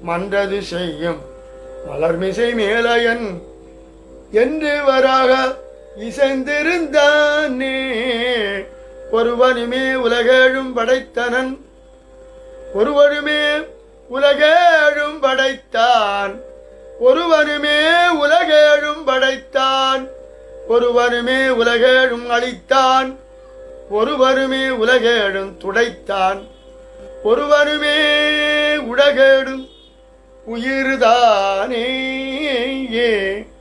மன்றது செய்யும் மலர்மிசை மேலையன் என்று வராக இசைந்திருந்தானே ஒருவனுமே உலகேழும் படைத்தனன் ஒருவனுமே உலகேழும் படைத்தான் ஒருவனுமே உலகேழும் படைத்தான் ஒருவனுமே உலகேழும் அளித்தான் ஒருவனுமே உலகேழும் துடைத்தான் ஒருவனுமே உலகேடும் உயிர்தானே